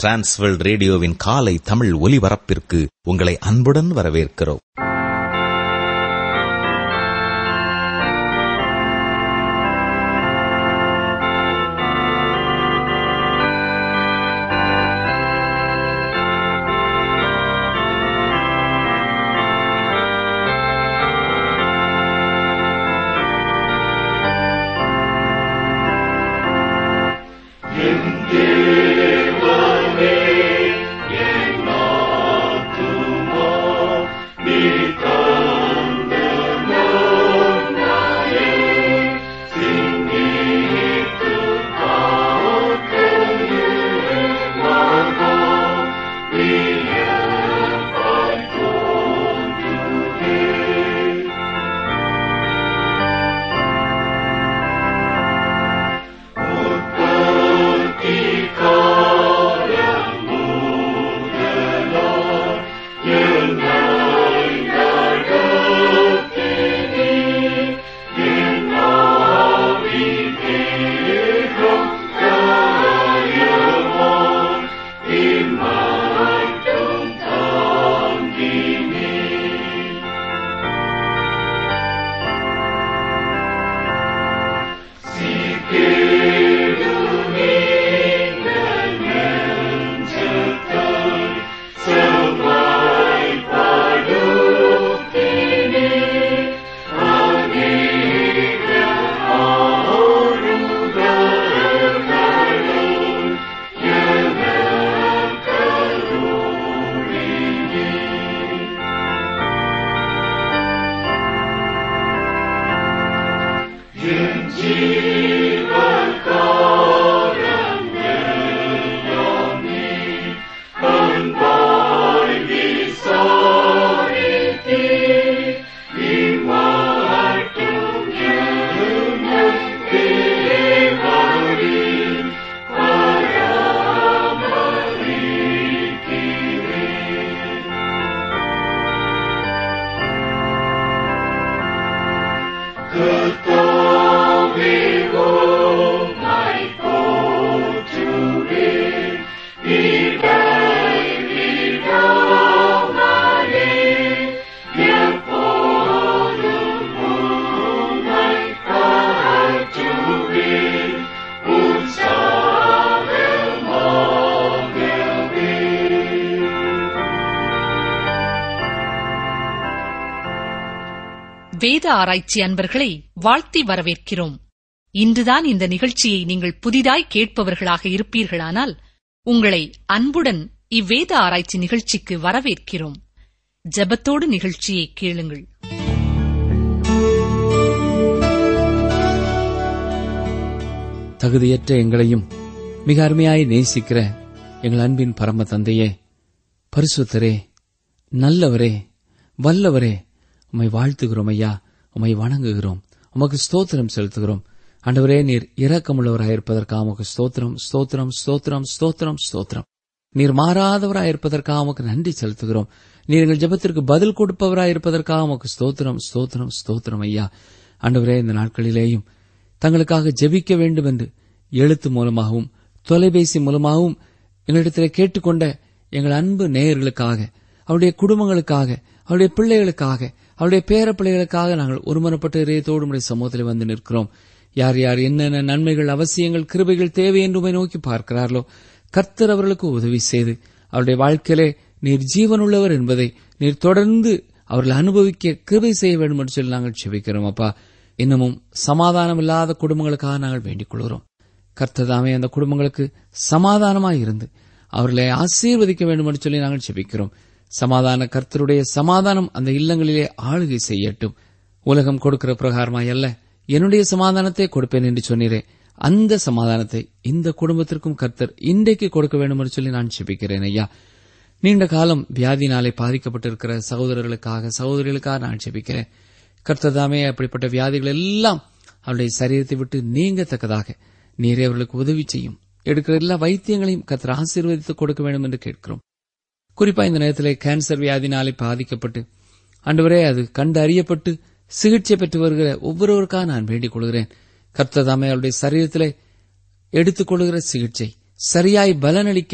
Transworld ரேடியோவின் காலை தமிழ் ஒலிபரப்பிற்கு உங்களை அன்புடன் வரவேற்கிறோம் வேத ஆராய்ச்சி அன்பர்களை வாழ்த்தி வரவேற்கிறோம் இன்றுதான் இந்த நிகழ்ச்சியை நீங்கள் புதிதாய் கேட்பவர்களாக இருப்பீர்களானால் உங்களை அன்புடன் இவ்வேத ஆராய்ச்சி நிகழ்ச்சிக்கு வரவேற்கிறோம் ஜெபத்தோடு நிகழ்ச்சியை கேளுங்கள் தகுதியற்ற எங்களையும் மிக அருமையாய் நேசிக்கிற எங்கள் அன்பின் பரம தந்தையே பரிசுத்தரே நல்லவரே வல்லவரே உம்மை வாழ்த்துகிறோம் ஐயா உம்மை வணங்குகிறோம் உமக்கு ஸ்தோத்திரம் செலுத்துகிறோம் ஆண்டவரே நீர் இரக்கமுள்ளவராயிருப்பதற்காக உமக்கு ஸ்தோத்திரம் ஸ்தோத்திரம் ஸ்தோத்திரம் ஸ்தோத்திரம் ஸ்தோத்திரம் நீர் மாறாதவராயிருப்பதற்காக உமக்கு நன்றி செலுத்துகிறோம் நீர் எங்கள் ஜெபத்திற்கு பதில் கொடுப்பவராயிருப்பதற்காக உமக்கு ஸ்தோத்திரம் ஸ்தோத்திரம் ஸ்தோத்திரம் ஐயா ஆண்டவரே இந்த நாட்களிலேயும் தங்களுக்காக ஜெபிக்க வேண்டும் என்று எழுத்து மூலமாகவும் தொலைபேசி மூலமாகவும் எங்களிடத்தில் கேட்டுக்கொண்ட எங்கள் அன்பு நேயர்களுக்காக அவருடைய குடும்பங்களுக்காக அவருடைய பிள்ளைகளுக்காக அவருடைய பேர பிள்ளைகளுக்காக நாங்கள் ஒருமனப்பட்ட இதயத்தோடு உடைய சமூகத்தில் வந்து நிற்கிறோம் யார் யார் என்னென்ன நன்மைகள் அவசியங்கள் கிருபைகள் தேவை என்று நோக்கி பார்க்கிறார்களோ கர்த்தர் அவர்களுக்கு உதவி செய்து அவருடைய வாழ்க்கையிலே நீர் ஜீவனுள்ளவர் என்பதை நீர் தொடர்ந்து அவர்கள் அனுபவிக்க கிருபை செய்ய வேண்டும் என்று சொல்லி நாங்கள் செபிக்கிறோம் அப்பா இன்னமும் சமாதானம் இல்லாத குடும்பங்களுக்காக நாங்கள் வேண்டிக் கொள்கிறோம் கர்த்ததாமே அந்த குடும்பங்களுக்கு சமாதானமாய் இருந்து அவர்களை ஆசீர்வதிக்க வேண்டும் என்று சொல்லி நாங்கள் செபிக்கிறோம் சமாதான கர்த்தருடைய சமாதானம் அந்த இல்லங்களிலே ஆளுகை செய்யட்டும் உலகம் கொடுக்கிற பிரகாரமாய் அல்ல என்னுடைய சமாதானத்தை கொடுப்பேன் என்று சொன்னீரே அந்த சமாதானத்தை இந்த குடும்பத்திற்கும் கர்த்தர் இன்றைக்கு கொடுக்க வேண்டும் என்று சொல்லி நான் செபிக்கிறேன் ஐயா நீண்ட காலம் வியாதினாலே பாதிக்கப்பட்டிருக்கிற சகோதரர்களுக்காக சகோதரிகளுக்காக நான் செபிக்கிறேன் கர்த்ததாமே அப்படிப்பட்ட வியாதிகள் எல்லாம் அவருடைய சரீரத்தை விட்டு நீங்கத்தக்கதாக நீரே அவர்களுக்கு உதவி செய்யும் எடுக்கிற எல்லா வைத்தியங்களையும் கர்த்தர் ஆசீர்வதித்து கொடுக்க வேண்டும் என்று கேட்கிறோம் குறிப்பா இந்த நேரத்தில் கேன்சர் வியாதினாலே பாதிக்கப்பட்டு அன்றுவரே அது கண்டு அறியப்பட்டு சிகிச்சை பெற்று வருகிற ஒவ்வொருவருக்காக நான் வேண்டிக் கொள்கிறேன் கர்த்ததாமே அவருடைய சரீரத்திலே எடுத்துக் கொள்கிற சிகிச்சை சரியாய் பலனளிக்க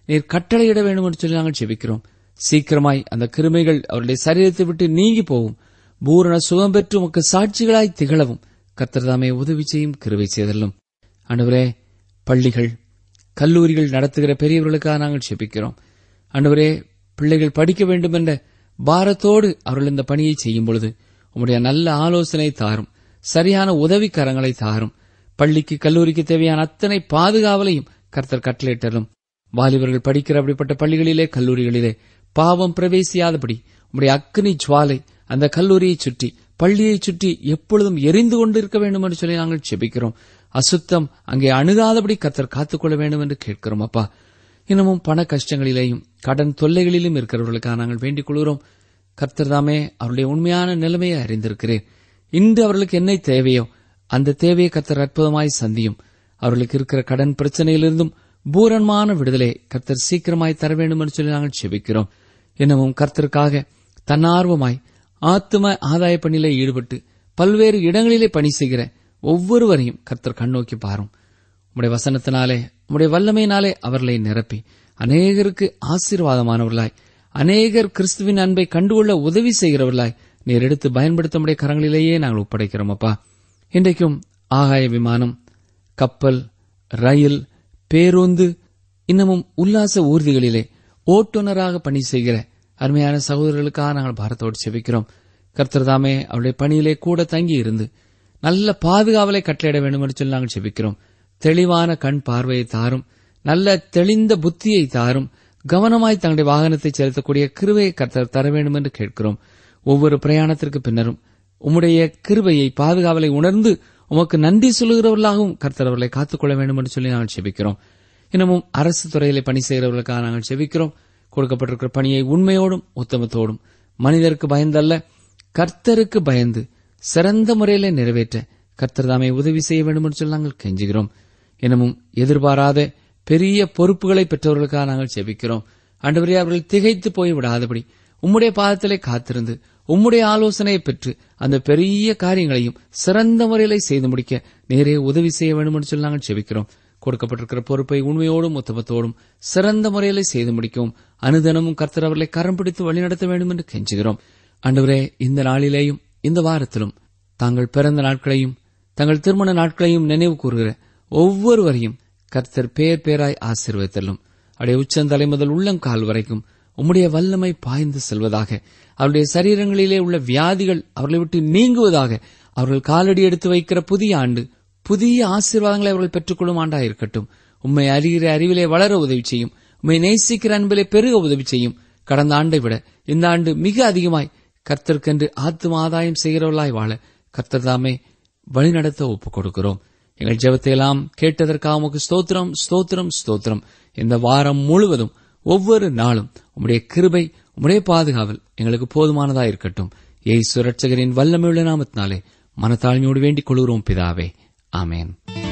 நீர் கட்டளையிட வேண்டும் என்று சொல்லி நாங்கள் ஜெபிக்கிறோம் சீக்கிரமாய் அந்த கிருமைகள் அவருடைய சரீரத்தை விட்டு நீங்கி போகும் பூரண சுகம் பெற்று உமக்கு சாட்சிகளாய் திகழவும் கர்த்தர்தாமே உதவி செய்யும் கிருவை செய்தலும் ஆண்டவரே பள்ளிகள் கல்லூரிகள் நடத்துகிற பெரியவர்களுக்காக நாங்கள் செபிக்கிறோம் ஆண்டவரே பிள்ளைகள் படிக்க வேண்டும் என்ற பாரத்தோடு அவர்கள் இந்த பணியை செய்யும் பொழுது உம்முடைய நல்ல ஆலோசனை தாரும் சரியான உதவிக்கரங்களை தாரும் பள்ளிக்கு கல்லூரிக்கு தேவையான அத்தனை பாதுகாவலையும் கர்த்தர் கட்டளையிட்டரும் வாலிபர்கள் படிக்கிற அப்படிப்பட்ட பள்ளிகளிலே கல்லூரிகளிலே பாவம் பிரவேசியாதபடி உம்முடைய அக்னி ஜுவாலை அந்த கல்லூரியை சுற்றி பள்ளியை சுற்றி எப்பொழுதும் எரிந்து கொண்டிருக்க வேண்டும் என்று சொல்லி நாங்கள் செபிக்கிறோம் அசுத்தம் அங்கே அணுகாதபடி கர்த்தர் காத்துக்கொள்ள வேண்டும் என்று கேட்கிறோம் அப்பா இன்னமும் பண கஷ்டங்களிலேயும் கடன் தொல்லைகளிலும் இருக்கிறவர்களுக்காக நாங்கள் வேண்டிக் கொள்கிறோம் கர்த்தர் தாமே அவருடைய உண்மையான நிலைமையை அறிந்திருக்கிறேன் இன்று அவர்களுக்கு என்ன தேவையோ அந்த தேவையை கர்த்தர் அற்புதமாய் சந்தியும் அவர்களுக்கு இருக்கிற கடன் பிரச்சனையிலிருந்தும் பூரணமான விடுதலை கர்த்தர் சீக்கிரமாய் தர வேண்டும் என்று சொல்லி நாங்கள் செபிக்கிறோம் இன்னமும் கர்த்தருக்காக தன்னார்வமாய் ஆத்தும ஆதாய பணியிலே ஈடுபட்டு பல்வேறு இடங்களிலே பணி செய்கிற ஒவ்வொருவரையும் கர்த்தர் கண்ணோக்கி பாரும் உம்முடைய வசனத்தினாலே உம்முடைய வல்லமையினாலே அவர்களை நிரப்பி அநேகருக்கு ஆசீர்வாதமானவர்களாய் அநேகர் கிறிஸ்துவின் அன்பை கண்டுகொள்ள உதவி செய்கிறவர்களாய் நீர் எடுத்து பயன்படுத்த முடிய கரங்களிலேயே நாங்கள் ஒப்படைக்கிறோம் அப்பா இன்றைக்கும் ஆகாய விமானம் கப்பல் ரயில் பேருந்து இன்னமும் உல்லாச ஊர்திகளிலே ஓட்டுநராக பணி செய்கிற அருமையான சகோதரர்களுக்காக நாங்கள் பாரத்தோடு செபிக்கிறோம் கர்த்தர்தாமே அவருடைய பணியிலே கூட தங்கி இருந்து நல்ல பாதுகாவலை கட்டளையிட வேண்டும் என்று சொல்லி நாங்கள் செபிக்கிறோம் தெளிவான கண் பார்வையை தாரும் நல்ல தெளிந்த புத்தியை தாரும் கவனமாய் தங்களுடைய வாகனத்தை செலுத்தக்கூடிய கிருவையை கர்த்தர் தர வேண்டும் என்று கேட்கிறோம் ஒவ்வொரு பிரயாணத்திற்கு பின்னரும் உம்முடைய கிருபையை பாதுகாவலை உணர்ந்து உமக்கு நன்றி சொல்லுகிறவர்களாகவும் கர்த்தர் அவர்களை காத்துக்கொள்ள வேண்டும் என்று சொல்லி நாங்கள் செபிக்கிறோம் இன்னமும் அரசு துறையிலே பணி செய்கிறவர்களுக்காக நாங்கள் செபிக்கிறோம் கொடுக்கப்பட்டிருக்கிற பணியை உண்மையோடும் உத்தமத்தோடும் மனிதருக்கு பயந்தல்ல கர்த்தருக்கு பயந்து சிறந்த முறையிலே நிறைவேற்ற கர்த்தர் தாமே உதவி செய்ய வேண்டும் என்று சொல்லி நாங்கள் கெஞ்சுகிறோம் இன்னமும் எதிர்பாராத பெரிய பொறுப்புகளை பெற்றவர்களுக்காக நாங்கள் செபிக்கிறோம் ஆண்டவரே அவர்கள் திகைத்து போய் விடாதபடி உம்முடைய பாதத்திலே காத்திருந்து உம்முடைய ஆலோசனையை பெற்று அந்த பெரிய காரியங்களையும் சிறந்த முறையிலே செய்து முடிக்க நேரே உதவி செய்ய வேண்டும் என்று சொல்லி நாங்கள் செபிக்கிறோம் கொடுக்கப்பட்டிருக்கிற பொறுப்பை உண்மையோடும் உத்தமத்தோடும் சிறந்த முறையிலே செய்து முடிக்கவும் அனுதினமும் கர்த்தர் அவர்களை கரம் பிடித்து வழிநடத்த வேண்டும் என்று கெஞ்சுகிறோம் ஆண்டவரே இந்த நாளிலேயும் இந்த வாரத்திலும் தாங்கள் பிறந்த நாட்களையும் தங்கள் திருமண நாட்களையும் நினைவு கூறுகிற ஒவ்வொருவரையும் கர்த்தர் பேர் பேராய் ஆசீர்வதித்தலும் அவருடைய உச்சந்தலை முதல் உள்ளங்கால் வரைக்கும் உம்முடைய வல்லமை பாய்ந்து செல்வதாக அவருடைய சரீரங்களிலே உள்ள வியாதிகள் அவர்களை விட்டு நீங்குவதாக அவர்கள் காலடி எடுத்து வைக்கிற புதிய ஆண்டு புதிய ஆசீர்வாதங்களை அவர்கள் பெற்றுக்கொள்ளும் ஆண்டா இருக்கட்டும் உம்மை அறிகிற அறிவிலே வளர உதவி செய்யும் உம்மை நேசிக்கிற அன்பிலே பெருக உதவி செய்யும் கடந்த ஆண்டை விட இந்த ஆண்டு மிக அதிகமாய் கர்த்தர்க்கென்று ஆத்தும ஆதாயம் செய்கிறவர்களாய் வாழ கர்த்தர் தாமே வழிநடத்த ஒப்புக் கொடுக்கிறோம் எங்கள் ஜெபத்தை எல்லாம் கேட்டதற்காக உமக்கு ஸ்தோத்திரம் ஸ்தோத்திரம் ஸ்தோத்திரம் இந்த வாரம் முழுவதும் ஒவ்வொரு நாளும் உம்முடைய கிருபை உம்முடைய பாதுகாவல் எங்களுக்கு போதுமானதா இருக்கட்டும் ஏய் சுரட்சகரின் வல்லமையுள்ள நாமத்தினாலே மனத்தாழ்மையோடு வேண்டிக் கொள்கிறோம் பிதாவே ஆமேன்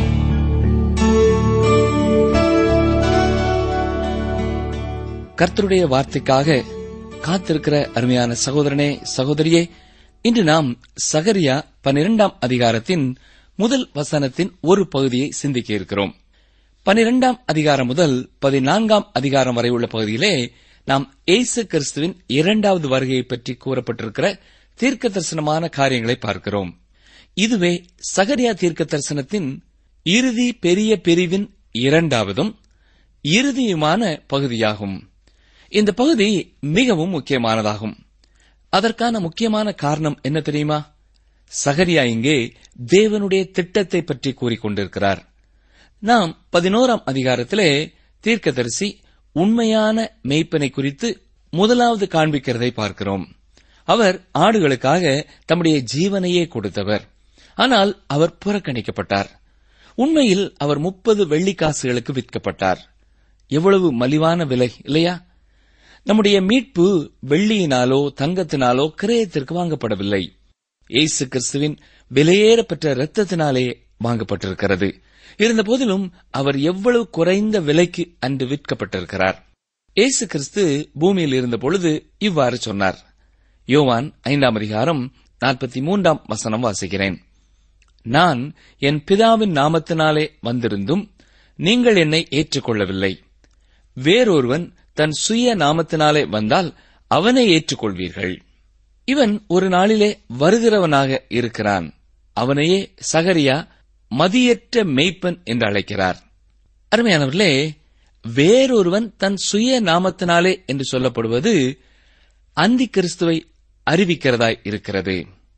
கர்த்தருடைய வார்த்தைக்காக காத்திருக்கிற அருமையான சகோதரனே சகோதரியே இன்று நாம் சகரியா பனிரெண்டாம் அதிகாரத்தின் முதல் வசனத்தின் ஒரு பகுதியை சிந்திக்க இருக்கிறோம் பனிரெண்டாம் அதிகாரம் முதல் பதினான்காம் அதிகாரம் வரை உள்ள பகுதியிலே நாம் ஏசு கிறிஸ்துவின் இரண்டாவது வருகையை பற்றி கூறப்பட்டிருக்கிற தீர்க்க தரிசனமான காரியங்களை பார்க்கிறோம் இதுவே சகரியா தீர்க்க தரிசனத்தின் இறுதி பெரிய பிரிவின் இரண்டாவதும் இறுதியுமான பகுதியாகும் இந்த பகுதி மிகவும் முக்கியமானதாகும் அதற்கான முக்கியமான காரணம் என்ன தெரியுமா சகரியா இங்கே தேவனுடைய திட்டத்தை பற்றி கூறிக்கொண்டிருக்கிறார் நாம் பதினோராம் அதிகாரத்திலே தீர்க்கதரிசி உண்மையான மெய்ப்பனை குறித்து முதலாவது காண்பிக்கிறதை பார்க்கிறோம் அவர் ஆடுகளுக்காக தம்முடைய ஜீவனையே கொடுத்தவர் ஆனால் அவர் புறக்கணிக்கப்பட்டார் உண்மையில் அவர் முப்பது வெள்ளிக்காசுகளுக்கு விற்கப்பட்டார் எவ்வளவு மலிவான விலை இல்லையா நம்முடைய மீட்பு வெள்ளியினாலோ தங்கத்தினாலோ கிரயத்திற்கு வாங்கப்படவில்லை இயேசு கிறிஸ்துவின் விலையேறப்பெற்ற இரத்தத்தினாலே வாங்கப்பட்டிருக்கிறது இருந்தபோதிலும் அவர் எவ்வளவு குறைந்த விலைக்கு அன்று விற்கப்பட்டிருக்கிறார் இயேசு கிறிஸ்து பூமியில் இருந்த பொழுது இவ்வாறு சொன்னார் யோவான் ஐந்தாம் அதிகாரம் நாற்பத்தி மூன்றாம் வசனம் வாசிக்கிறேன் நான் என் பிதாவின் நாமத்தினாலே வந்திருந்தும் நீங்கள் என்னை ஏற்றுக்கொள்ளவில்லை வேறொருவன் தன் சுய நாமத்தினாலே வந்தால் அவனை ஏற்றுக்கொள்வீர்கள் இவன் ஒரு நாளிலே வருகிறவனாக இருக்கிறான் அவனையே சகரியா மதியற்ற மெய்ப்பன் என்று அழைக்கிறார் அருமையானவர்களே வேறொருவன் தன் சுய நாமத்தினாலே என்று சொல்லப்படுவது அந்தி கிறிஸ்துவை அறிவிக்கிறதாய் இருக்கிறது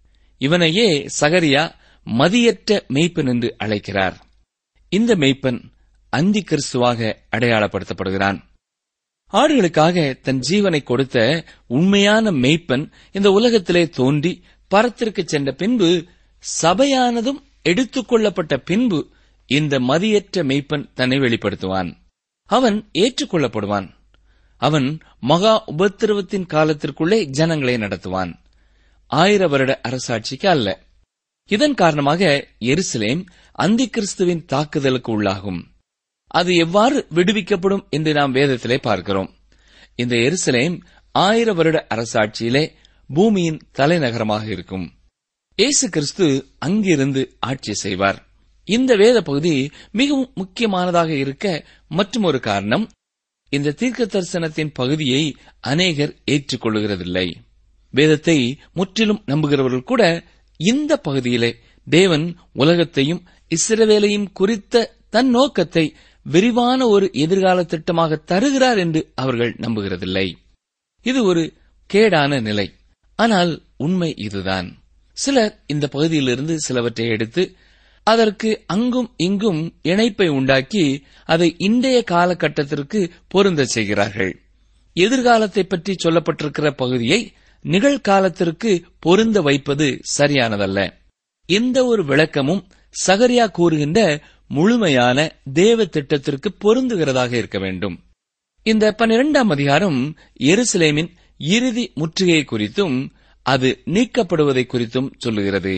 இவனையே சகரியா மதியற்ற மெய்ப்பன் என்று அழைக்கிறார் இந்த மெய்ப்பன் அந்தி கிறிஸ்துவாக அடையாளப்படுத்தப்படுகிறான் ஆடுகளுக்காக தன் ஜீவனை கொடுத்த உண்மையான மெய்ப்பன் இந்த உலகத்திலே தோன்றி பரத்திற்கு சென்ற பின்பு சபையானதும் எடுத்துக்கொள்ளப்பட்ட பின்பு இந்த மதியற்ற மெய்ப்பன் தன்னை வெளிப்படுத்துவான் அவன் ஏற்றுக்கொள்ளப்படுவான் அவன் மகா உபத்திரவத்தின் காலத்திற்குள்ளே ஜனங்களை நடத்துவான் ஆயிர வருட அரசாட்சிக்கு அல்ல இதன் காரணமாக எருசலேம் அந்தி கிறிஸ்துவின் தாக்குதலுக்கு உள்ளாகும் அது எவ்வாறு விடுவிக்கப்படும் என்று நாம் வேதத்திலே பார்க்கிறோம் இந்த எருசலேம் ஆயிர வருட அரசாட்சியிலே பூமியின் தலைநகரமாக இருக்கும் இயேசு கிறிஸ்து அங்கிருந்து ஆட்சி செய்வார் இந்த வேத பகுதி மிகவும் முக்கியமானதாக இருக்க மற்றும் ஒரு காரணம் இந்த தீர்க்க தரிசனத்தின் பகுதியை அநேகர் ஏற்றுக்கொள்ளுகிறதில்லை வேதத்தை முற்றிலும் நம்புகிறவர்கள் கூட இந்த பகுதியிலே தேவன் உலகத்தையும் இஸ்ரவேலையும் குறித்த தன் நோக்கத்தை விரிவான ஒரு எதிர்கால திட்டமாக தருகிறார் என்று அவர்கள் நம்புகிறதில்லை இது ஒரு கேடான நிலை ஆனால் உண்மை இதுதான் சிலர் இந்த பகுதியிலிருந்து சிலவற்றை எடுத்து அதற்கு அங்கும் இங்கும் இணைப்பை உண்டாக்கி அதை இன்றைய காலகட்டத்திற்கு பொருந்த செய்கிறார்கள் எதிர்காலத்தை பற்றி சொல்லப்பட்டிருக்கிற பகுதியை நிகழ்காலத்திற்கு பொருந்த வைப்பது சரியானதல்ல எந்த ஒரு விளக்கமும் சகரியா கூறுகின்ற முழுமையான தேவ திட்டத்திற்கு பொருந்துகிறதாக இருக்க வேண்டும் இந்த பன்னிரெண்டாம் அதிகாரம் எருசலேமின் இறுதி முற்றுகை குறித்தும் அது நீக்கப்படுவதை குறித்தும் சொல்லுகிறது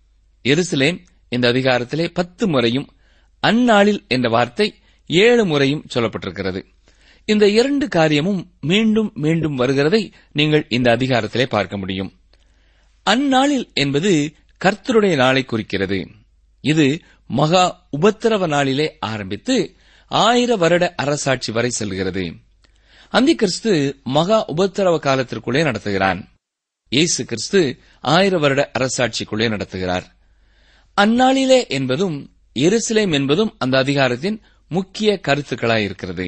எருசலேம் இந்த அதிகாரத்திலே பத்து முறையும் அந்நாளில் என்ற வார்த்தை ஏழு முறையும் சொல்லப்பட்டிருக்கிறது இந்த இரண்டு காரியமும் மீண்டும் மீண்டும் வருகிறதை நீங்கள் இந்த அதிகாரத்திலே பார்க்க முடியும் அந்நாளில் என்பது கர்த்தருடைய நாளை குறிக்கிறது இது மகா உபத்திரவ நாளிலே ஆரம்பித்து ஆயிர வருட அரசாட்சி வரை செல்கிறது அந்தி கிறிஸ்து மகா உபத்திரவ காலத்திற்குள்ளே நடத்துகிறான் இயேசு கிறிஸ்து ஆயிர வருட அரசாட்சிக்குள்ளே நடத்துகிறார் அந்நாளிலே என்பதும் எருசலேம் என்பதும் அந்த அதிகாரத்தின் முக்கிய கருத்துக்களாயிருக்கிறது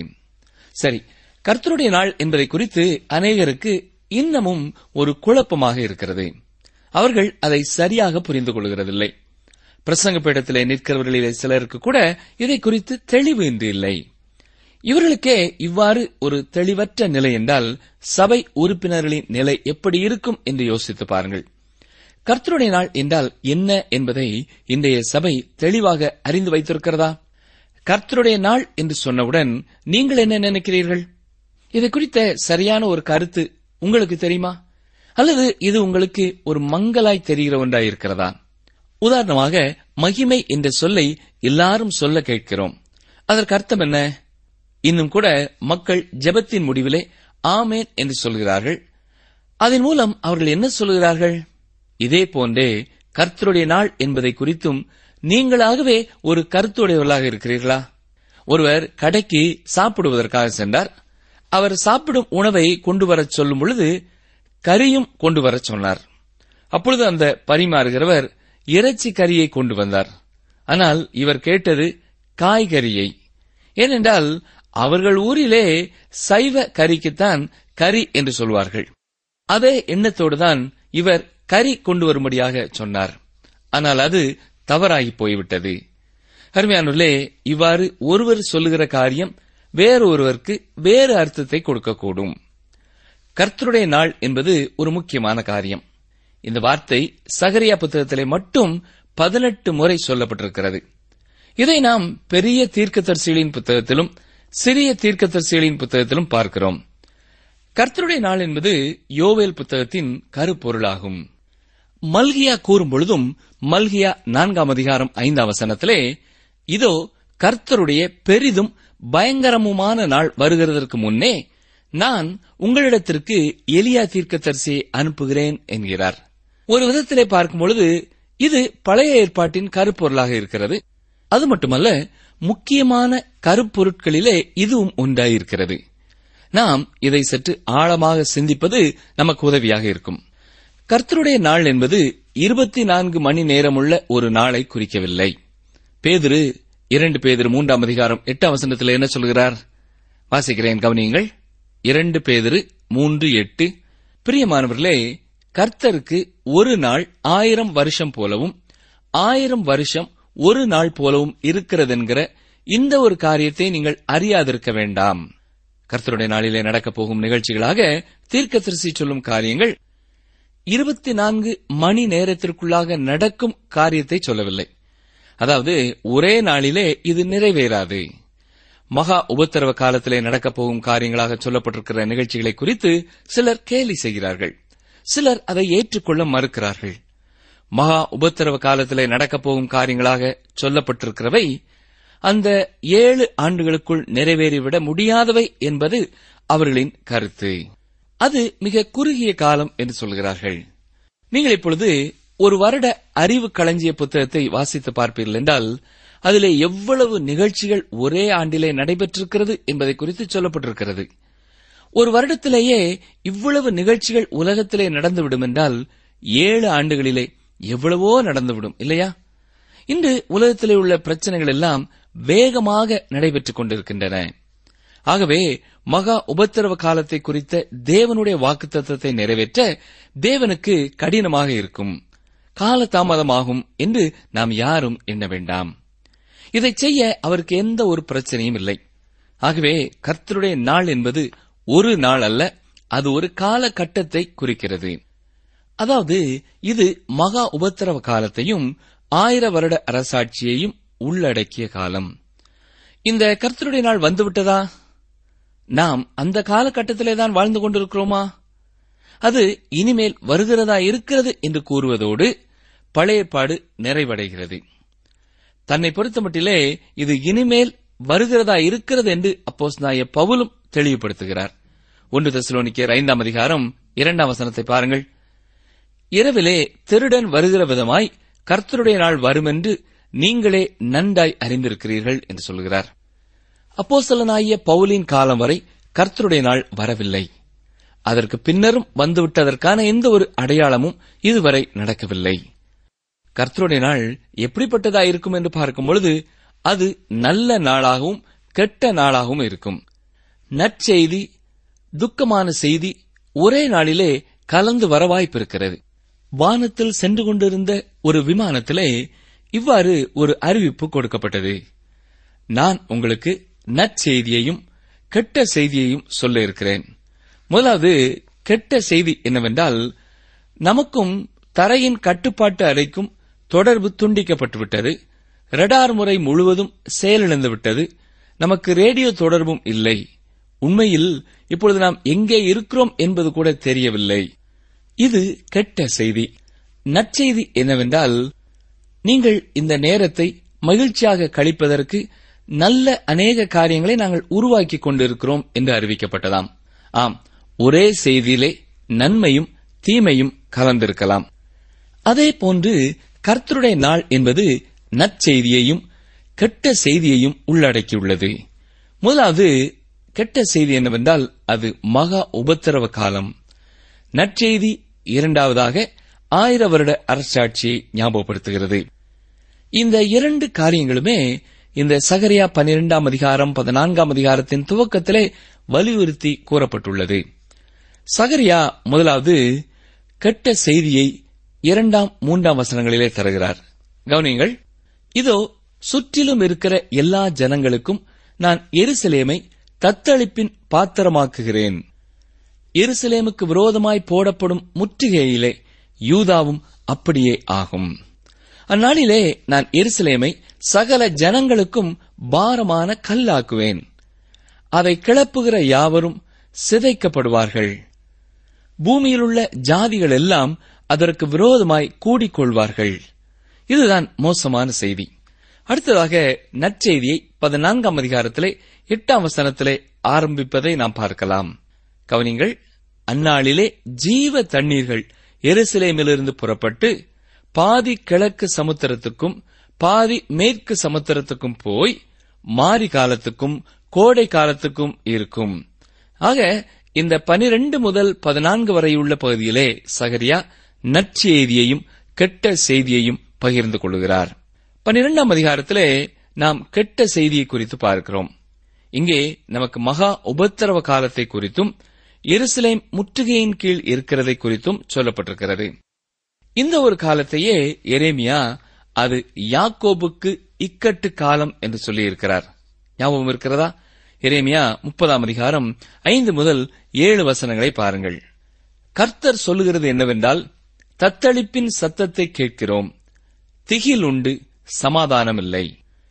சரி கர்த்தருடைய நாள் என்பதை குறித்து அநேகருக்கு இன்னமும் ஒரு குழப்பமாக இருக்கிறது அவர்கள் அதை சரியாக புரிந்து கொள்கிறதில்லை பிரசங்க பீடத்திலே நிற்கிறவர்களிலே சிலருக்கு கூட இதை குறித்து தெளிவு இன்று இல்லை இவர்களுக்கே இவ்வாறு ஒரு தெளிவற்ற நிலை என்றால் சபை உறுப்பினர்களின் நிலை எப்படி இருக்கும் என்று யோசித்து பாருங்கள் கர்த்தருடைய நாள் என்றால் என்ன என்பதை இன்றைய சபை தெளிவாக அறிந்து வைத்திருக்கிறதா கர்த்தருடைய நாள் என்று சொன்னவுடன் நீங்கள் என்ன நினைக்கிறீர்கள் இது குறித்த சரியான ஒரு கருத்து உங்களுக்கு தெரியுமா அல்லது இது உங்களுக்கு ஒரு மங்கலாய் தெரிகிற ஒன்றாய் இருக்கிறதா உதாரணமாக மகிமை என்ற சொல்லை எல்லாரும் சொல்ல கேட்கிறோம் அதற்கு அர்த்தம் என்ன இன்னும் கூட மக்கள் ஜெபத்தின் முடிவிலே ஆமேன் என்று சொல்கிறார்கள் அதன் மூலம் அவர்கள் என்ன சொல்கிறார்கள் இதே போன்றே கர்த்தருடைய நாள் என்பதை குறித்தும் நீங்களாகவே ஒரு கருத்துடையவர்களாக இருக்கிறீர்களா ஒருவர் கடைக்கு சாப்பிடுவதற்காக சென்றார் அவர் சாப்பிடும் உணவை கொண்டு வரச் சொல்லும் பொழுது கறியும் கொண்டு வரச் சொன்னார் அப்பொழுது அந்த பரிமாறுகிறவர் இறைச்சி கறியை கொண்டு வந்தார் ஆனால் இவர் கேட்டது காய்கறியை ஏனென்றால் அவர்கள் ஊரிலே சைவ கறிக்குத்தான் கறி என்று சொல்வார்கள் அதே எண்ணத்தோடுதான் இவர் கறி கொண்டு வரும்படியாக சொன்னார் ஆனால் அது தவறாகி போய்விட்டது அருமையானுள்ளே இவ்வாறு ஒருவர் சொல்லுகிற காரியம் வேறொருவருக்கு வேறு அர்த்தத்தை கொடுக்கக்கூடும் கர்த்தருடைய நாள் என்பது ஒரு முக்கியமான காரியம் இந்த வார்த்தை சகரியா புத்தகத்திலே மட்டும் பதினெட்டு முறை சொல்லப்பட்டிருக்கிறது இதை நாம் பெரிய தீர்க்கதரிசிகளின் புத்தகத்திலும் சிறிய தீர்க்கதரிசிகளின் புத்தகத்திலும் பார்க்கிறோம் கர்த்தருடைய நாள் என்பது யோவேல் புத்தகத்தின் கருப்பொருளாகும் மல்கியா கூறும் பொழுதும் மல்கியா நான்காம் அதிகாரம் ஐந்தாம் வசனத்திலே இதோ கர்த்தருடைய பெரிதும் பயங்கரமுமான நாள் வருகிறதற்கு முன்னே நான் உங்களிடத்திற்கு எலியா தீர்க்கதரிசியை அனுப்புகிறேன் என்கிறார் ஒரு விதத்திலே பார்க்கும் பொழுது இது பழைய ஏற்பாட்டின் கருப்பொருளாக இருக்கிறது அது மட்டுமல்ல முக்கியமான கருப்பொருட்களிலே இதுவும் ஒன்றாயிருக்கிறது நாம் இதை சற்று ஆழமாக சிந்திப்பது நமக்கு உதவியாக இருக்கும் கர்த்தருடைய நாள் என்பது இருபத்தி நான்கு மணி நேரமுள்ள ஒரு நாளை குறிக்கவில்லை பேதுரு இரண்டு பேதுரு மூன்றாம் அதிகாரம் எட்டாம் வசனத்தில் என்ன சொல்கிறார் வாசிக்கிறேன் கவனியுங்கள் இரண்டு பேதுரு மூன்று எட்டு பிரியமானவர்களே கர்த்தருக்கு ஒரு நாள் ஆயிரம் வருஷம் போலவும் ஆயிரம் வருஷம் ஒரு நாள் போலவும் இருக்கிறதென்கிற இந்த ஒரு காரியத்தை நீங்கள் அறியாதிருக்க வேண்டாம் கர்த்தருடைய நாளிலே நடக்கப் போகும் நிகழ்ச்சிகளாக தீர்க்கதரிசி சொல்லும் காரியங்கள் இருபத்தி நான்கு மணி நேரத்திற்குள்ளாக நடக்கும் காரியத்தை சொல்லவில்லை அதாவது ஒரே நாளிலே இது நிறைவேறாது மகா உபத்திரவ காலத்திலே நடக்கப் போகும் காரியங்களாக சொல்லப்பட்டிருக்கிற நிகழ்ச்சிகளை குறித்து சிலர் கேலி செய்கிறார்கள் சிலர் அதை ஏற்றுக்கொள்ள மறுக்கிறார்கள் மகா உபத்திரவ காலத்திலே நடக்கப் போகும் காரியங்களாக சொல்லப்பட்டிருக்கிறவை அந்த ஏழு ஆண்டுகளுக்குள் நிறைவேறிவிட முடியாதவை என்பது அவர்களின் கருத்து அது மிக குறுகிய காலம் என்று சொல்கிறார்கள் நீங்கள் இப்பொழுது ஒரு வருட அறிவு களஞ்சிய புத்தகத்தை வாசித்து பார்ப்பீர்கள் என்றால் அதிலே எவ்வளவு நிகழ்ச்சிகள் ஒரே ஆண்டிலே நடைபெற்றிருக்கிறது என்பதை குறித்து சொல்லப்பட்டிருக்கிறது ஒரு வருடத்திலேயே இவ்வளவு நிகழ்ச்சிகள் உலகத்திலே நடந்துவிடும் என்றால் ஏழு ஆண்டுகளிலே எவ்வளவோ நடந்துவிடும் இல்லையா இன்று உலகத்திலே உள்ள பிரச்சனைகள் எல்லாம் வேகமாக நடைபெற்றுக் கொண்டிருக்கின்றன ஆகவே மகா உபத்திரவ காலத்தை குறித்த தேவனுடைய வாக்குத்தத்தத்தை நிறைவேற்ற தேவனுக்கு கடினமாக இருக்கும் கால தாமதமாகும் என்று நாம் யாரும் எண்ண வேண்டாம் இதை செய்ய அவருக்கு எந்த ஒரு பிரச்சனையும் இல்லை ஆகவே கர்த்தருடைய நாள் என்பது ஒரு நாள் அல்ல அது ஒரு காலகட்டத்தை குறிக்கிறது அதாவது இது மகா உபத்திரவ காலத்தையும் ஆயிர வருட அரசாட்சியையும் உள்ளடக்கிய காலம் இந்த கர்த்தருடைய நாள் வந்துவிட்டதா நாம் அந்த காலகட்டத்திலே தான் வாழ்ந்து கொண்டிருக்கிறோமா அது இனிமேல் வருகிறதா இருக்கிறது என்று கூறுவதோடு பழைய பாடு நிறைவடைகிறது தன்னை பொறுத்தமட்டிலே இது இனிமேல் வருகிறதா இருக்கிறது என்று அப்போஸ் நாய பவுலும் தெளிவுபடுத்துகிறார் ஒன்று தெசலோனிக்கர் ஐந்தாம் அதிகாரம் இரண்டாம் வசனத்தை பாருங்கள் இரவிலே திருடன் வருகிற விதமாய் கர்த்தருடைய நாள் வருமென்று நீங்களே நன்றாய் அறிந்திருக்கிறீர்கள் என்று சொல்கிறார் அப்போஸ்தலனாகிய பவுலின் காலம் வரை கர்த்தருடைய நாள் வரவில்லை அதற்கு பின்னரும் வந்துவிட்டதற்கான எந்த ஒரு அடையாளமும் இதுவரை நடக்கவில்லை கர்த்தருடைய நாள் எப்படிப்பட்டதா இருக்கும் என்று பார்க்கும் பொழுது அது நல்ல நாளாகவும் கெட்ட நாளாகவும் இருக்கும் நற்செய்தி துக்கமான செய்தி ஒரே நாளிலே கலந்து வர வாய்ப்பிருக்கிறது வானத்தில் சென்று கொண்டிருந்த ஒரு விமானத்திலே இவ்வாறு ஒரு அறிவிப்பு கொடுக்கப்பட்டது நான் உங்களுக்கு நற்செய்தியையும் கெட்ட செய்தியையும் சொல்ல இருக்கிறேன் முதலாவது கெட்ட செய்தி என்னவென்றால் நமக்கும் தரையின் கட்டுப்பாட்டு அறைக்கும் தொடர்பு துண்டிக்கப்பட்டுவிட்டது ரடார் முறை முழுவதும் செயலிழந்து விட்டது நமக்கு ரேடியோ தொடர்பும் இல்லை உண்மையில் இப்பொழுது நாம் எங்கே இருக்கிறோம் என்பது கூட தெரியவில்லை இது கெட்ட செய்தி நற்செய்தி என்னவென்றால் நீங்கள் இந்த நேரத்தை மகிழ்ச்சியாக கழிப்பதற்கு நல்ல அநேக காரியங்களை நாங்கள் உருவாக்கிக் கொண்டிருக்கிறோம் என்று அறிவிக்கப்பட்டதாம் ஆம் ஒரே செய்தியிலே நன்மையும் தீமையும் கலந்திருக்கலாம் அதே போன்று கர்த்தருடைய நாள் என்பது நற்செய்தியையும் கெட்ட செய்தியையும் உள்ளடக்கியுள்ளது முதலாவது கெட்ட செய்தி என்னவென்றால் அது மகா உபத்திரவ காலம் நற்செய்தி இரண்டாவதாக ஆயிர வருட அரசாட்சியை ஞாபகப்படுத்துகிறது இந்த இரண்டு காரியங்களுமே இந்த சகரியா பன்னிரெண்டாம் அதிகாரம் பதினான்காம் அதிகாரத்தின் துவக்கத்திலே வலியுறுத்தி கூறப்பட்டுள்ளது சகரியா முதலாவது கெட்ட செய்தியை இரண்டாம் மூன்றாம் வசனங்களிலே தருகிறார் கவனியங்கள் இதோ சுற்றிலும் இருக்கிற எல்லா ஜனங்களுக்கும் நான் எருசலேமை தத்தளிப்பின் பாத்திரமாக்குகிறேன் எருசலேமுக்கு விரோதமாய் போடப்படும் முற்றுகையிலே யூதாவும் அப்படியே ஆகும் அந்நாளிலே நான் எருசலேமை சகல ஜனங்களுக்கும் பாரமான கல்லாக்குவேன் அதை கிளப்புகிற யாவரும் சிதைக்கப்படுவார்கள் பூமியிலுள்ள ஜாதிகள் எல்லாம் அதற்கு விரோதமாய் கூடிக்கொள்வார்கள் இதுதான் மோசமான செய்தி அடுத்ததாக நற்செய்தியை பதினான்காம் அதிகாரத்திலே எட்டாம் வசனத்திலே ஆரம்பிப்பதை நாம் பார்க்கலாம் கவனிங்கள் அந்நாளிலே ஜீவ தண்ணீர்கள் எருசலேமிலிருந்து புறப்பட்டு பாதி கிழக்கு சமுத்திரத்துக்கும் பாதி மேற்கு சமுத்திரத்துக்கும் போய் மாரி காலத்துக்கும் கோடை காலத்துக்கும் இருக்கும் ஆக இந்த பனிரெண்டு முதல் பதினான்கு வரையுள்ள பகுதியிலே சகரியா நற்செய்தியையும் கெட்ட செய்தியையும் பகிர்ந்து கொள்கிறார் பனிரெண்டாம் அதிகாரத்திலே நாம் கெட்ட செய்தியை குறித்து பார்க்கிறோம் இங்கே நமக்கு மகா உபத்திரவ காலத்தை குறித்தும் எருசலேம் முற்றுகையின் கீழ் இருக்கிறதை குறித்தும் சொல்லப்பட்டிருக்கிறது இந்த ஒரு காலத்தையே எரேமியா அது யாக்கோபுக்கு இக்கட்டு காலம் என்று சொல்லியிருக்கிறார் ஞாபகம் இருக்கிறதா எரேமியா முப்பதாம் அதிகாரம் ஐந்து முதல் ஏழு வசனங்களை பாருங்கள் கர்த்தர் சொல்லுகிறது என்னவென்றால் தத்தளிப்பின் சத்தத்தை கேட்கிறோம் திகில் உண்டு சமாதானமில்லை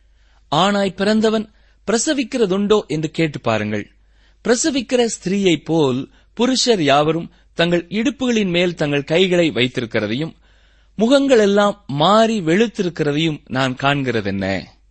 ஆனாய் பிறந்தவன் பிரசவிக்கிறதுண்டோ என்று கேட்டு பாருங்கள் பிரசவிக்கிற ஸ்திரீயைப் போல் புருஷர் யாவரும் தங்கள் இடுப்புகளின் மேல் தங்கள் கைகளை வைத்திருக்கிறதையும் முகங்கள் எல்லாம் மாறி வெளுத்திருக்கிறதையும் நான் காண்கிறதென்ன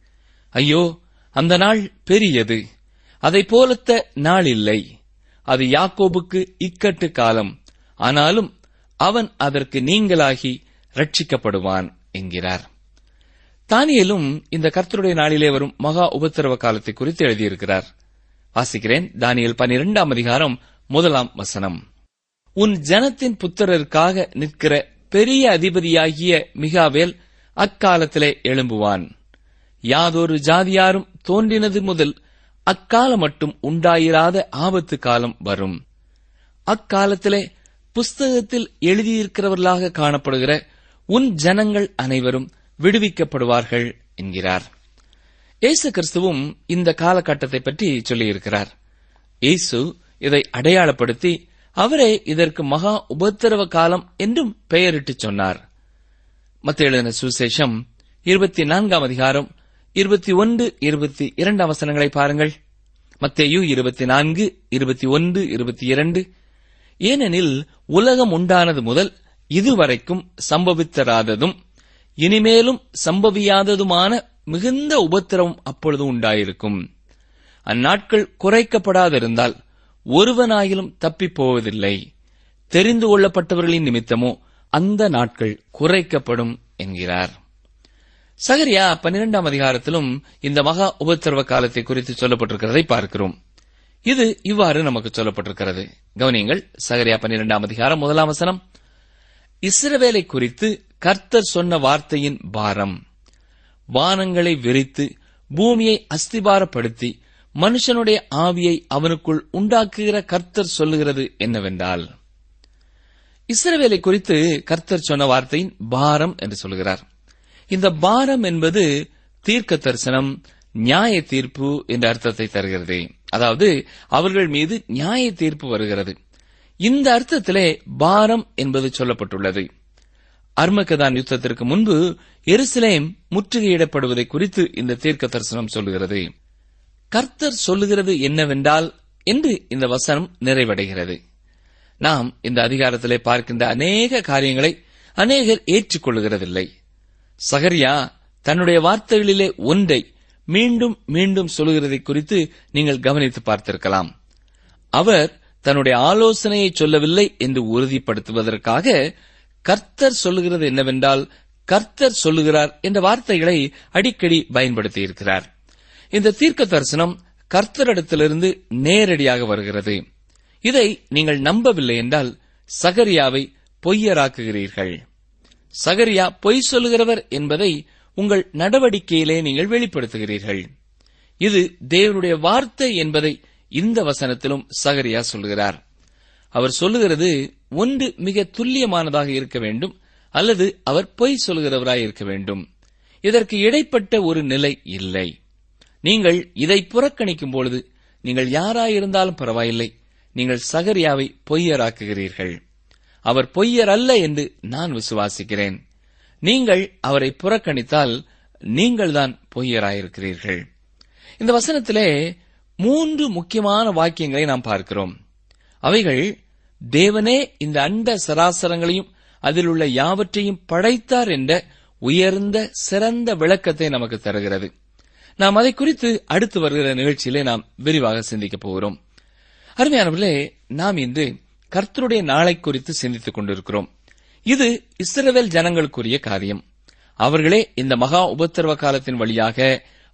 ஐயோ அந்த நாள் பெரியது அதைப் போலத்த நாள் இல்லை அது யாக்கோபுக்கு இக்கட்டு காலம் ஆனாலும் அவன் அதற்கு நீங்களாகி ரட்சிக்கப்படுவான் என்கிறார் தானியலும் இந்த கர்த்தருடைய நாளிலே வரும் மகா உபத்திரவ காலத்தை குறித்து எழுதியிருக்கிறார் வாசிக்கிறேன் தானியல் பனிரெண்டாம் அதிகாரம் முதலாம் வசனம் உன் ஜனத்தின் புத்திரருக்காக நிற்கிற பெரிய அதிபதியாகிய மிகாவேல் அக்காலத்திலே எழும்புவான் யாதொரு ஜாதியாரும் தோன்றினது முதல் அக்காலம் மட்டும் உண்டாயிராத ஆபத்து காலம் வரும் அக்காலத்திலே புஸ்தகத்தில் எழுதியிருக்கிறவர்களாக காணப்படுகிற உன் ஜனங்கள் அனைவரும் விடுவிக்கப்படுவார்கள் என்கிறார் இயேசு கிறிஸ்துவும் இந்த காலகட்டத்தை பற்றி சொல்லியிருக்கிறார் இயேசு இதை அடையாளப்படுத்தி அவரே இதற்கு மகா உபத்திரவ காலம் என்றும் பெயரிட்டு சொன்னார் மத்த எழுதின சுசேஷம் இருபத்தி நான்காம் அதிகாரம் இருபத்தி ஒன்று இருபத்தி இரண்டாம் வசனங்களை பாருங்கள் மத்தேயு இருபத்தி நான்கு இருபத்தி ஒன்று இருபத்தி இரண்டு ஏனெனில் உலகம் உண்டானது முதல் இதுவரைக்கும் சம்பவித்தராததும் இனிமேலும் சம்பவியாததுமான மிகுந்த உபத்திரவம் அப்பொழுது உண்டாயிருக்கும் அந்நாட்கள் குறைக்கப்படாதிருந்தால் ஒருவனாயிலும் தப்பிப் போவதில்லை தெரிந்து கொள்ளப்பட்டவர்களின் நிமித்தமோ அந்த நாட்கள் குறைக்கப்படும் என்கிறார் சகரியா பன்னிரெண்டாம் அதிகாரத்திலும் இந்த மகா உபத்திரவ காலத்தை குறித்து சொல்லப்பட்டிருக்கிறதை பார்க்கிறோம் இது இவ்வாறு நமக்கு சொல்லப்பட்டிருக்கிறது கவனியங்கள் சகரியா பன்னிரெண்டாம் அதிகாரம் முதலாம் வசனம் இஸ்ரவேலை குறித்து கர்த்தர் சொன்ன வார்த்தையின் பாரம் வானங்களை விரித்து பூமியை அஸ்திபாரப்படுத்தி மனுஷனுடைய ஆவியை அவனுக்குள் உண்டாக்குகிற கர்த்தர் சொல்லுகிறது என்னவென்றால் இஸ்ரவேலை குறித்து கர்த்தர் சொன்ன வார்த்தையின் பாரம் என்று சொல்கிறார் இந்த பாரம் என்பது தீர்க்க தரிசனம் நியாய தீர்ப்பு என்ற அர்த்தத்தை தருகிறது அதாவது அவர்கள் மீது நியாய தீர்ப்பு வருகிறது இந்த அர்த்தத்திலே பாரம் என்பது சொல்லப்பட்டுள்ளது அர்மகதான் யுத்தத்திற்கு முன்பு எருசலேம் முற்றுகையிடப்படுவதை குறித்து இந்த தீர்க்க தரிசனம் சொல்லுகிறது கர்த்தர் சொல்லுகிறது என்னவென்றால் என்று இந்த வசனம் நிறைவடைகிறது நாம் இந்த அதிகாரத்திலே பார்க்கின்ற அநேக காரியங்களை அநேகர் ஏற்றுக்கொள்ளுகிறதில்லை சகரியா தன்னுடைய வார்த்தைகளிலே ஒன்றை மீண்டும் மீண்டும் சொல்லுகிறதை குறித்து நீங்கள் கவனித்து பார்த்திருக்கலாம் அவர் தன்னுடைய ஆலோசனையை சொல்லவில்லை என்று உறுதிப்படுத்துவதற்காக கர்த்தர் சொல்லுகிறது என்னவென்றால் கர்த்தர் சொல்லுகிறார் என்ற வார்த்தைகளை அடிக்கடி பயன்படுத்தியிருக்கிறார் இந்த தீர்க்க தரிசனம் கர்த்தரிடத்திலிருந்து நேரடியாக வருகிறது இதை நீங்கள் நம்பவில்லை என்றால் சகரியாவை பொய்யராக்குகிறீர்கள் சகரியா பொய் சொல்லுகிறவர் என்பதை உங்கள் நடவடிக்கையிலே நீங்கள் வெளிப்படுத்துகிறீர்கள் இது தேவனுடைய வார்த்தை என்பதை இந்த வசனத்திலும் சகரியா சொல்கிறார் அவர் சொல்லுகிறது ஒன்று மிக துல்லியமானதாக இருக்க வேண்டும் அல்லது அவர் பொய் சொல்கிறவராய் இருக்க வேண்டும் இதற்கு இடைப்பட்ட ஒரு நிலை இல்லை நீங்கள் இதை புறக்கணிக்கும் பொழுது நீங்கள் யாராயிருந்தாலும் பரவாயில்லை நீங்கள் சகரியாவை பொய்யராக்குகிறீர்கள் அவர் பொய்யர் அல்ல என்று நான் விசுவாசிக்கிறேன் நீங்கள் அவரை புறக்கணித்தால் நீங்கள்தான் பொய்யராயிருக்கிறீர்கள் இந்த வசனத்திலே மூன்று முக்கியமான வாக்கியங்களை நாம் பார்க்கிறோம் அவைகள் தேவனே இந்த அண்ட சராசரங்களையும் அதில் உள்ள யாவற்றையும் படைத்தார் என்ற உயர்ந்த சிறந்த விளக்கத்தை நமக்கு தருகிறது நாம் அதை குறித்து அடுத்து வருகிற நிகழ்ச்சியிலே நாம் விரிவாக சிந்திக்கப் போகிறோம் அருமையானவர்களே நாம் இன்று கர்த்தருடைய நாளை குறித்து சிந்தித்துக் கொண்டிருக்கிறோம் இது இஸ்ரவேல் ஜனங்களுக்குரிய காரியம் அவர்களே இந்த மகா உபத்திரவ காலத்தின் வழியாக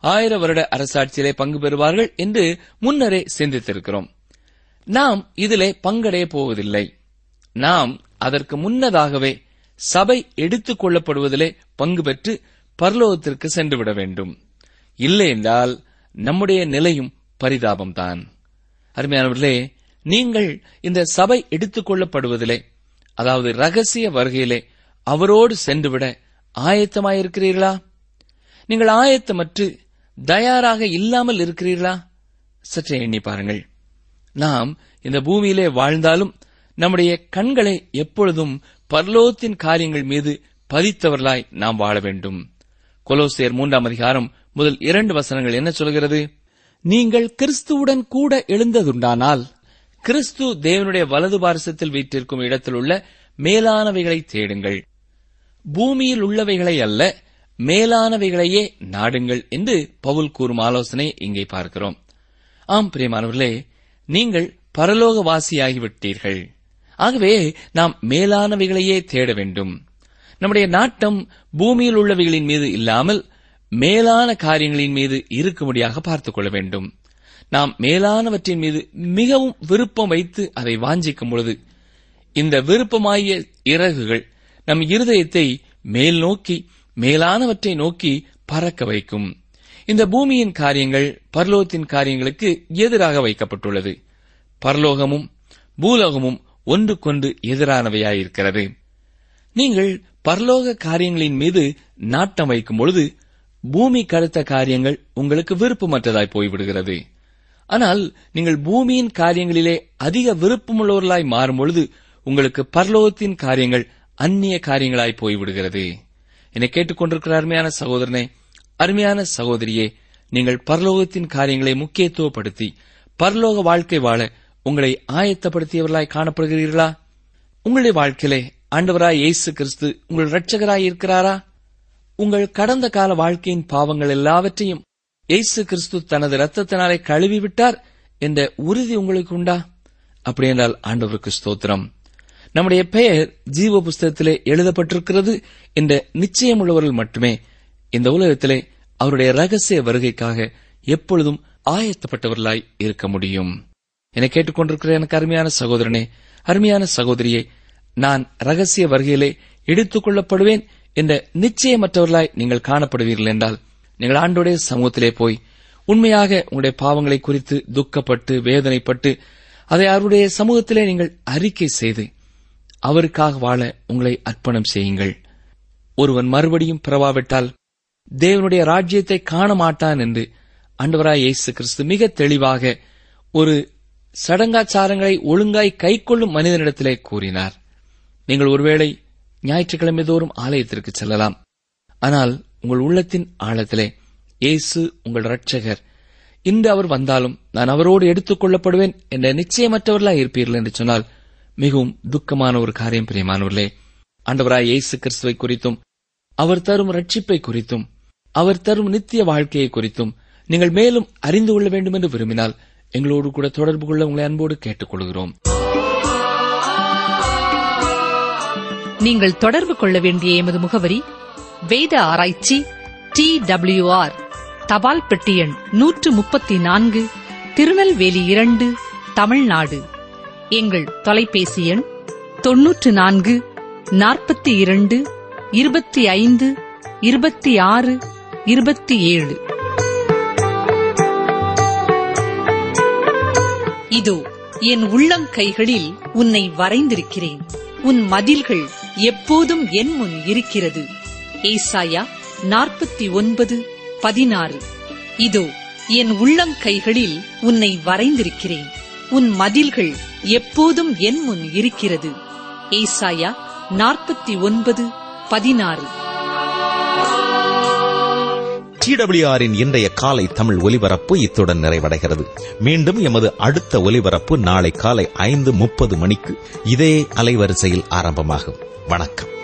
ஆயிர வருட அரசாட்சியிலே பங்கு பெறுவார்கள் என்று முன்னரே சிந்தித்திருக்கிறோம் நாம் இதிலே பங்கடைய போவதில்லை நாம் அதற்கு முன்னதாகவே சபை எடுத்துக் கொள்ளப்படுவதிலே பங்கு பெற்று பரலோகத்திற்கு சென்றுவிட வேண்டும் இல்லை என்றால் நம்முடைய நிலையும் பரிதாபம்தான் அருமையானவர்களே நீங்கள் இந்த சபை எடுத்துக் கொள்ளப்படுவதிலே அதாவது ரகசிய வருகையிலே அவரோடு சென்றுவிட ஆயத்தமாயிருக்கிறீர்களா நீங்கள் ஆயத்தமற்று தயாராக இல்லாமல் இருக்கிறீர்களா சற்றே எண்ணி பாருங்கள் நாம் இந்த பூமியிலே வாழ்ந்தாலும் நம்முடைய கண்களை எப்பொழுதும் பர்லோகத்தின் காரியங்கள் மீது பதித்தவர்களாய் நாம் வாழ வேண்டும் கொலோசியர் மூன்றாம் அதிகாரம் முதல் இரண்டு வசனங்கள் என்ன சொல்கிறது நீங்கள் கிறிஸ்துவுடன் கூட எழுந்ததுண்டானால் கிறிஸ்து தேவனுடைய வலது பாரசத்தில் வீற்றிருக்கும் இடத்தில் உள்ள மேலானவைகளை தேடுங்கள் பூமியில் உள்ளவைகளை அல்ல மேலானவைகளையே நாடுங்கள் என்று பவுல் கூறும் ஆலோசனை இங்கே பார்க்கிறோம் ஆம் பிரியமானவர்களே நீங்கள் பரலோகவாசியாகிவிட்டீர்கள் ஆகவே நாம் மேலானவைகளையே தேட வேண்டும் நம்முடைய நாட்டம் பூமியில் உள்ளவைகளின் மீது இல்லாமல் மேலான காரியங்களின் மீது இருக்கும்படியாக பார்த்துக் கொள்ள வேண்டும் நாம் மேலானவற்றின் மீது மிகவும் விருப்பம் வைத்து அதை வாஞ்சிக்கும் பொழுது இந்த விருப்பமாகிய இறகுகள் நம் இருதயத்தை மேல் நோக்கி மேலானவற்றை நோக்கி பறக்க வைக்கும் இந்த பூமியின் காரியங்கள் பரலோகத்தின் காரியங்களுக்கு எதிராக வைக்கப்பட்டுள்ளது பரலோகமும் பூலோகமும் ஒன்றுக்கொன்று எதிரானவையாயிருக்கிறது நீங்கள் பரலோக காரியங்களின் மீது நாட்டம் வைக்கும் பொழுது பூமி கடுத்த காரியங்கள் உங்களுக்கு விருப்பமற்றதாய் போய்விடுகிறது ஆனால் நீங்கள் பூமியின் காரியங்களிலே அதிக விருப்பமுள்ளவர்களாய் மாறும் பொழுது உங்களுக்கு பரலோகத்தின் காரியங்கள் அந்நிய காரியங்களாய் போய்விடுகிறது என்னை கேட்டுக்கொண்டிருக்கிற அருமையான சகோதரனே அருமையான சகோதரியே நீங்கள் பரலோகத்தின் காரியங்களை முக்கியத்துவப்படுத்தி பரலோக வாழ்க்கை வாழ உங்களை ஆயத்தப்படுத்தியவர்களாய் காணப்படுகிறீர்களா உங்களுடைய வாழ்க்கையிலே ஆண்டவராய் இயேசு கிறிஸ்து உங்கள் இரட்சகராய் இருக்கிறாரா உங்கள் கடந்த கால வாழ்க்கையின் பாவங்கள் எல்லாவற்றையும் இயேசு கிறிஸ்து தனது இரத்தத்தினாலே கழுவி விட்டார் என்ற உறுதி உங்களுக்கு உண்டா அப்படி என்றால் ஆண்டவருக்கு ஸ்தோத்திரம் நம்முடைய பெயர் ஜீவ புஸ்தகத்திலே எழுதப்பட்டிருக்கிறது என்ற நிச்சயம் உள்ளவர்கள் மட்டுமே இந்த உலகத்திலே அவருடைய ரகசிய வருகைக்காக எப்பொழுதும் ஆயத்தப்பட்டவர்களாய் இருக்க முடியும் என கேட்டுக்கொண்டிருக்கிற எனக்கு அருமையான சகோதரனே அருமையான சகோதரியே நான் ரகசிய வருகையிலே எடுத்துக் கொள்ளப்படுவேன் என்ற நிச்சயமற்றவர்களாய் நீங்கள் காணப்படுவீர்கள் என்றால் நீங்கள் ஆண்டோடைய சமூகத்திலே போய் உண்மையாக உங்களுடைய பாவங்களை குறித்து துக்கப்பட்டு வேதனைப்பட்டு அதை அவருடைய சமூகத்திலே நீங்கள் அறிக்கை செய்து அவருக்காக வாழ உங்களை அர்ப்பணம் செய்யுங்கள் ஒருவன் மறுபடியும் பிறவாவிட்டால் தேவனுடைய ராஜ்யத்தை காண மாட்டான் என்று ஆண்டவராய் இயேசு கிறிஸ்து மிக தெளிவாக ஒரு சடங்காச்சாரங்களை ஒழுங்காய் கைக்கொள்ளும் மனிதனிடத்திலே கூறினார் நீங்கள் ஒருவேளை ஞாயிற்றுக்கிழமை தோறும் ஆலயத்திற்கு செல்லலாம் ஆனால் உங்கள் உள்ளத்தின் ஆழத்திலே இயேசு உங்கள் இரட்சகர் இன்று அவர் வந்தாலும் நான் அவரோடு எடுத்துக் கொள்ளப்படுவேன் என்ற நிச்சயமற்றவர்களாய் இருப்பீர்கள் என்று சொன்னால் மிகவும் துக்கமான ஒரு காரியம் பிரியமானவர்களே ஆண்டவராய் இயேசு கிறிஸ்துவை குறித்தும் அவர் தரும் ரட்சிப்பை குறித்தும் அவர் தரும் நித்திய வாழ்க்கையை குறித்தும் நீங்கள் மேலும் அறிந்து கொள்ள வேண்டும் என்று விரும்பினால் எங்களோடு கூட தொடர்பு கொள்ள உங்களை அன்போடு கேட்டுக்கொள்கிறோம் நீங்கள் தொடர்பு கொள்ள வேண்டிய எமது முகவரி வேத ஆராய்ச்சி டி ஆர் தபால் பெட்டி எண் நூற்று முப்பத்தி நான்கு திருநெல்வேலி இரண்டு தமிழ்நாடு எங்கள் தொலைபேசி எண் தொன்னூற்று நான்கு நாற்பத்தி இரண்டு இருபத்தி ஐந்து இருபத்தி ஆறு இருபத்தி ஏழு இதோ என் உள்ளங்கைகளில் உன்னை வரைந்திருக்கிறேன் உன் மதில்கள் எப்போதும் என் முன் இருக்கிறது ஏசாயா நாற்பத்தி ஒன்பது பதினாறு இதோ என் உள்ளங்கைகளில் உன்னை வரைந்திருக்கிறேன் உன் மதில்கள் எப்போதும் என் முன் இருக்கிறது ஏசாயா நாற்பத்தி ஒன்பது பதினாறு டிடபிள்யூஆரின் இன்றைய காலை தமிழ் ஒலிபரப்பு இத்துடன் நிறைவடைகிறது மீண்டும் எமது அடுத்த ஒலிபரப்பு நாளை காலை ஐந்து முப்பது மணிக்கு இதே அலைவரிசையில் ஆரம்பமாகும் வணக்கம்